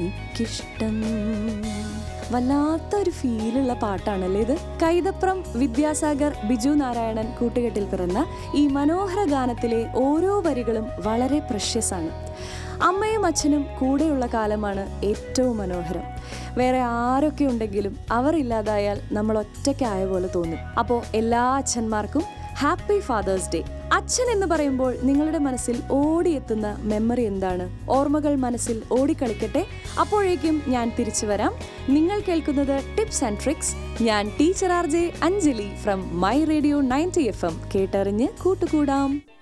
എനിക്കിഷ്ടം വല്ലാത്തൊരു ഫീലുള്ള പാട്ടാണല്ലേ ഇത് കൈതപ്രം വിദ്യാസാഗർ ബിജു നാരായണൻ കൂട്ടുകെട്ടിൽ പിറന്ന ഈ മനോഹര ഗാനത്തിലെ ഓരോ വരികളും വളരെ പ്രഷ്യസ് ആണ് അമ്മയും അച്ഛനും കൂടെയുള്ള കാലമാണ് ഏറ്റവും മനോഹരം വേറെ ആരൊക്കെ ഉണ്ടെങ്കിലും അവർ ഇല്ലാതായാൽ നമ്മൾ ഒറ്റയ്ക്കായ പോലെ തോന്നും അപ്പോൾ എല്ലാ അച്ഛന്മാർക്കും ഹാപ്പി ഫാദേഴ്സ് ഡേ അച്ഛൻ എന്ന് പറയുമ്പോൾ നിങ്ങളുടെ മനസ്സിൽ ഓടിയെത്തുന്ന മെമ്മറി എന്താണ് ഓർമ്മകൾ മനസ്സിൽ ഓടിക്കളിക്കട്ടെ അപ്പോഴേക്കും ഞാൻ തിരിച്ചു വരാം നിങ്ങൾ കേൾക്കുന്നത് ടിപ്സ് ആൻഡ് ട്രിക്സ് ഞാൻ teacher R J Anjali from my radio ninety F M കേട്ടറിഞ്ഞ് കൂട്ടുകൂടാം